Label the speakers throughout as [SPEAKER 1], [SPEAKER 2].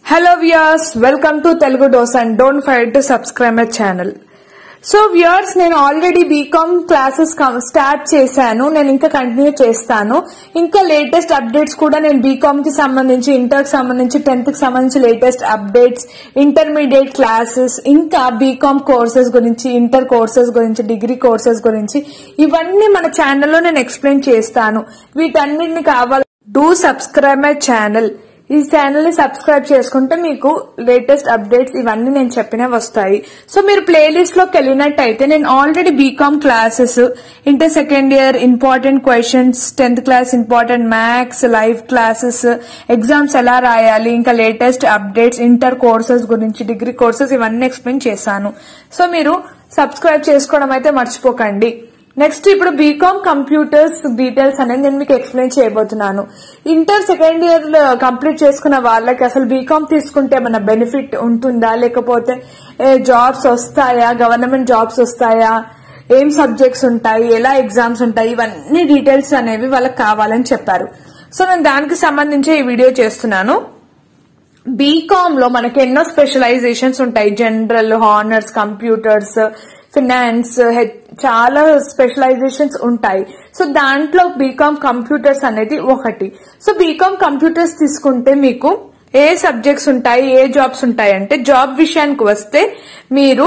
[SPEAKER 1] hello viewers welcome to Telugu dose and don't fight to subscribe my channel so viewers నేను already B Com classes start చేశాను నేను ఇంకా continue చేస్తాను ఇంకా latest updates కూడా నేను బీకామ్ కి సంబంధించి ఇంటర్ కి సంబంధించి టెన్త్ కి సంబంధించి లేటెస్ట్ అప్డేట్స్ ఇంటర్మీడియట్ క్లాసెస్ ఇంకా బీకామ్ కోర్సెస్ గురించి ఇంటర్ కోర్సెస్ గురించి డిగ్రీ కోర్సెస్ గురించి ఇవన్నీ మన ఛానల్లో నేను ఎక్స్ప్లెయిన్ చేస్తాను వీటన్నిటిని కావాలి డూ సబ్స్క్రైబ్ మై ఛానల్ ఈ ఛానల్ ని సబ్స్క్రైబ్ చేసుకుంటే మీకు లేటెస్ట్ అప్డేట్స్ ఇవన్నీ నేను చెప్పిన వస్తాయి సో మీరు ప్లేలిస్ట్ లోకి వెళ్ళినట్టయితే నేను already B Com classes inter second year important questions tenth class important maths live classes exams ఎలా రాయాలి ఇంకా లేటెస్ట్ అప్డేట్స్ ఇంటర్ కోర్సెస్ గురించి డిగ్రీ కోర్సెస్ ఇవన్నీ ఎక్స్ప్లెయిన్ చేశాను సో మీరు సబ్స్క్రైబ్ చేసుకోవడం అయితే మర్చిపోకండి నెక్స్ట్ ఇప్పుడు బీకామ్ కంప్యూటర్స్ డీటెయిల్స్ అనేది నేను మీకు ఎక్స్ప్లెయిన్ చేయబోతున్నాను ఇంటర్ సెకండ్ ఇయర్ కంప్లీట్ చేసుకున్న వాళ్ళకి అసలు బీకామ్ తీసుకుంటే మన బెనిఫిట్ ఉంటుందా లేకపోతే జాబ్స్ వస్తాయా గవర్నమెంట్ జాబ్స్ వస్తాయా ఏం సబ్జెక్ట్స్ ఉంటాయి ఎలా ఎగ్జామ్స్ ఉంటాయి ఇవన్నీ డీటెయిల్స్ అనేవి వాళ్ళకి కావాలని చెప్పారు సో నేను దానికి సంబంధించి ఈ వీడియో చేస్తున్నాను బీకామ్ లో మనకి ఎన్నో స్పెషలైజేషన్స్ ఉంటాయి జనరల్ హానర్స్ కంప్యూటర్స్ ఫినాన్స్ చాలా స్పెషలైజేషన్స్ ఉంటాయి సో దాంట్లో బీకామ్ కంప్యూటర్స్ అనేది ఒకటి సో బీకామ్ కంప్యూటర్స్ తీసుకుంటే మీకు ఏ సబ్జెక్ట్స్ ఉంటాయి ఏ జాబ్స్ ఉంటాయి అంటే జాబ్ విషయానికి వస్తే మీరు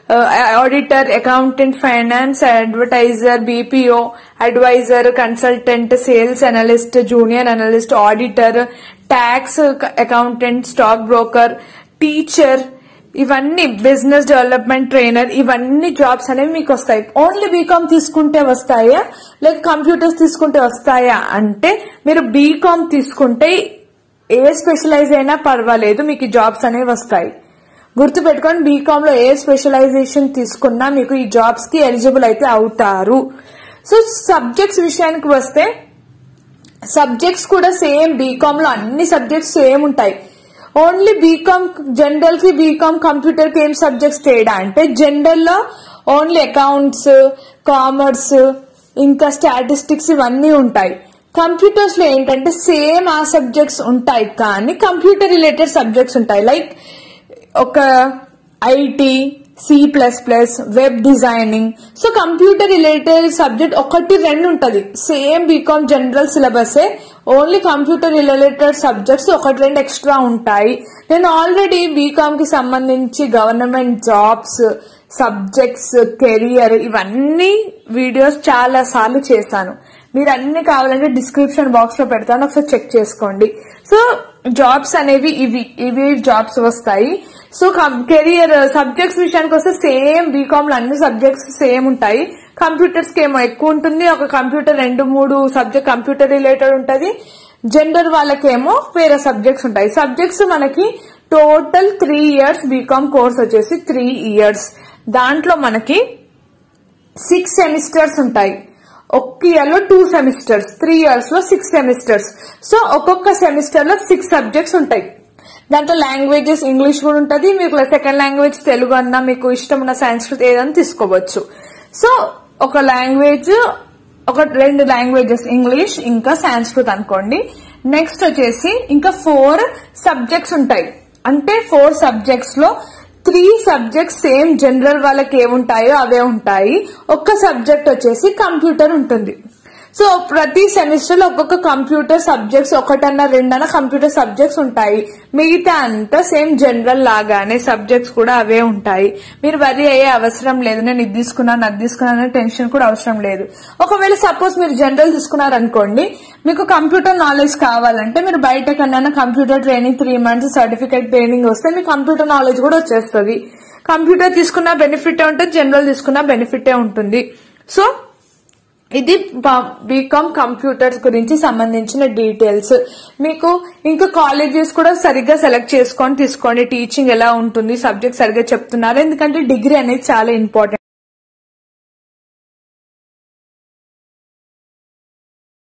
[SPEAKER 1] auditor accountant finance advertiser BPO adviser consultant sales analyst junior analyst auditor tax accountant stock broker teacher ఇవన్నీ బిజినెస్ డెవలప్మెంట్ ట్రైనర్ ఇవన్నీ జాబ్స్ అనేవి మీకు వస్తాయి ఓన్లీ బీకామ్ తీసుకుంటే వస్తాయా లేక కంప్యూటర్స్ తీసుకుంటే వస్తాయా అంటే మీరు బీకామ్ తీసుకుంటే ఏ స్పెషలైజ్ అయినా పర్వాలేదు మీకు జాబ్స్ అనేవి వస్తాయి గుర్తుపెట్టుకొని బీకామ్ లో ఏ స్పెషలైజేషన్ తీసుకున్నా మీకు ఈ జాబ్స్ కి ఎలిజిబుల్ అయితే అవుతారు సో సబ్జెక్ట్స్ విషయానికి వస్తే సబ్జెక్ట్స్ కూడా సేమ్ బీకామ్ లో అన్ని సబ్జెక్ట్స్ సేమ్ ఉంటాయి ఓన్లీ బీకామ్ జనరల్ కి బీకామ్ కంప్యూటర్ కి ఏం సబ్జెక్ట్స్ తేడా అంటే జనరల్ లో ఓన్లీ అకౌంట్స్ కామర్స్ ఇంకా స్టాటిస్టిక్స్ ఇవన్నీ ఉంటాయి కంప్యూటర్స్ లో ఏంటంటే సేమ్ ఆ సబ్జెక్ట్స్ ఉంటాయి కానీ కంప్యూటర్ రిలేటెడ్ సబ్జెక్ట్స్ ఉంటాయి లైక్ ఒక IT C plus plus web designing so computer related subject ఒకటి రెండు ఉంటది same B Com general syllabus only computer related subjects ఒకటి రెండు ఎక్స్ట్రా ఉంటాయి నేను ఆల్రెడీ బీకామ్ కి సంబంధించి గవర్నమెంట్ జాబ్స్ సబ్జెక్ట్స్ కెరియర్ ఇవన్నీ వీడియోస్ చాలా సార్లు చేశాను మీరు అన్ని కావాలంటే డిస్క్రిప్షన్ బాక్స్ లో పెడతాను ఒకసారి చెక్ చేసుకోండి సో జాబ్స్ అనేవి ఇవి ఇవి జాబ్స్ వస్తాయి సో కెరియర్ సబ్జెక్ట్స్ విషయానికి వస్తే సేమ్ బీకామ్ లో అన్ని సబ్జెక్ట్స్ సేమ్ ఉంటాయి కంప్యూటర్స్ కి ఏమో ఎక్కువ ఉంటుంది ఒక కంప్యూటర్ రెండు మూడు సబ్జెక్ట్ కంప్యూటర్ రిలేటెడ్ ఉంటది జనరల్ వాళ్ళకేమో వేరే సబ్జెక్ట్స్ ఉంటాయి సబ్జెక్ట్స్ మనకి total three years B Com course వచ్చేసి త్రీ ఇయర్స్ దాంట్లో మనకి సిక్స్ సెమిస్టర్స్ ఉంటాయి ఒక్క ఇయర్ లో టూ సెమిస్టర్స్ త్రీ ఇయర్స్ లో సిక్స్ సెమిస్టర్స్ సో ఒక్కొక్క సెమిస్టర్ లో సిక్స్ సబ్జెక్ట్స్ ఉంటాయి దాంట్లో లాంగ్వేజెస్ ఇంగ్లీష్ కూడా ఉంటుంది మీకు సెకండ్ లాంగ్వేజ్ తెలుగు అన్నా మీకు ఇష్టం ఉన్న సంస్కృతి ఏదైనా తీసుకోవచ్చు సో ఒక లాంగ్వేజ్ ఒక రెండు లాంగ్వేజెస్ ఇంగ్లీష్ ఇంకా సంస్కృత్ అనుకోండి నెక్స్ట్ వచ్చేసి ఇంకా ఫోర్ సబ్జెక్ట్స్ ఉంటాయి అంటే ఫోర్ సబ్జెక్ట్స్ లో త్రీ సబ్జెక్ట్స్ సేమ్ జనరల్ వాళ్ళకి ఏముంటాయో అవే ఉంటాయి ఒక్క సబ్జెక్ట్ వచ్చేసి కంప్యూటర్ ఉంటుంది సో ప్రతి సెమిస్టర్ లో ఒక్కొక్క కంప్యూటర్ సబ్జెక్ట్స్ ఒకటన్నా రెండన్నా కంప్యూటర్ సబ్జెక్ట్స్ ఉంటాయి మిగతా అంతా సేమ్ జనరల్ లాగానే సబ్జెక్ట్స్ కూడా అవే ఉంటాయి మీరు వరి అయ్యే అవసరం లేదు నేను ఇది తీసుకున్నాను అది తీసుకున్నాను టెన్షన్ కూడా అవసరం లేదు ఒకవేళ సపోజ్ మీరు జనరల్ తీసుకున్నారు అనుకోండి మీకు కంప్యూటర్ నాలెడ్జ్ కావాలంటే మీరు బయట కన్నా computer training three months certificate training వస్తే మీకు కంప్యూటర్ నాలెడ్జ్ కూడా వచ్చేస్తుంది కంప్యూటర్ తీసుకున్న బెనిఫిటే ఉంటుంది జనరల్ తీసుకున్న బెనిఫిటే ఉంటుంది సో ఇది బీకామ్ కంప్యూటర్స్ గురించి సంబంధించిన డీటెయిల్స్ మీకు ఇంకా కాలేజెస్ కూడా సరిగ్గా సెలెక్ట్ చేసుకొని తీసుకోండి టీచింగ్ ఎలా ఉంటుంది సబ్జెక్ట్ సరిగ్గా చెప్తున్నారు ఎందుకంటే డిగ్రీ అనేది చాలా ఇంపార్టెంట్